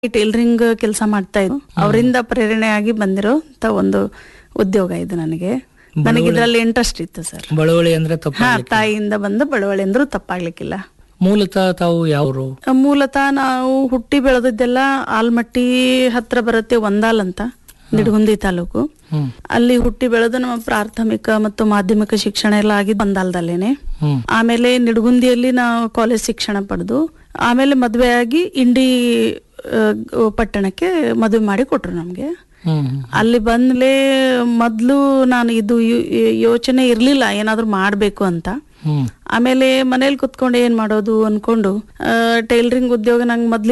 tailoring ಕೆಲಸ ಮಾಡ್ತಾ ಇದ್ದು ಅವರಿಂದ ಪ್ರೇರಣೆಯಾಗಿ ಬಂದಿರೋ ಒಂದು ಉದ್ಯೋಗ ಇದು ನನಗೆ ನನಗೆ ಇದರಲ್ಲಿ ಇಂಟ್ರೆಸ್ಟ್ ಇತ್ತು ಸರ್ ಬಳುವಳಿ ಅಂದ್ರೆ ತಪ್ಪ ಹಾ ತಾಯಿಯಿಂದ ಬಂದ ಬಳುವಳಿ ಅಂದ್ರೂ ತಪ್ಪಾಗ್ಲಿಕ್ಕಿಲ್ಲ ಮೂಲತಃ ತಾವು ಯಾವ್ರು ಮೂಲತಃ ನಾವು ಹುಟ್ಟಿ ಬೆಳೆದಿದ್ದೆಲ್ಲ ಆಲ್ಮಟ್ಟಿ ಹತ್ರ ಬರುತ್ತೆ ಒಂದಾಲ್ ಅಂತ ನಿಡಗುಂದಿ ತಾಲೂಕು ಹ್ಮ್ ಅಲ್ಲಿ ಹುಟ್ಟಿ ಬೆಳೆದು ನಮ್ಮ ಪ್ರಾಥಮಿಕ ಮತ್ತು ಮಾಧ್ಯಮಿಕ ಶಿಕ್ಷಣ ಎಲ್ಲ ಆಗಿದ್ದು ಒಂದಾಲ್ದಲ್ಲೇನೆ ಹ್ಮ್ ಆಮೇಲೆ ನಿಡಗುಂದಿಯಲ್ಲಿ ನಾವು ಕಾಲೇಜ್ ಶಿಕ್ಷಣ ಪಡೆದು ಆಮೇಲೆ ಮದುವೆ ಆಗಿ ಇಂಡಿ ಆ, ಪಟ್ಟಣಕ್ಕೆ ಮದುವೆ ಮಾಡಿ ಕೊಟ್ರು ನಮ್ಗೆ ಹ್ಮ್ ಅಲ್ಲಿ ಬಂದ್ಲೇ ಮೊದ್ಲು ನಾನು ಇದು ಯೋ- ಯೋಚನೆ ಇರ್ಲಿಲ್ಲ ಏನಾದ್ರೂ ಮಾಡ್ಬೇಕು ಅಂತ ಹ್ಮ್ ಆಮೇಲೆ ಮನೇಲಿ ಕುತ್ಕೊಂಡು ಏನ್ ಮಾಡೋದು ಅನ್ಕೊಂಡು ಟೈಲರಿಂಗ್ ಉದ್ಯೋಗ ನಂಗೆ ಮೊದ್ಲು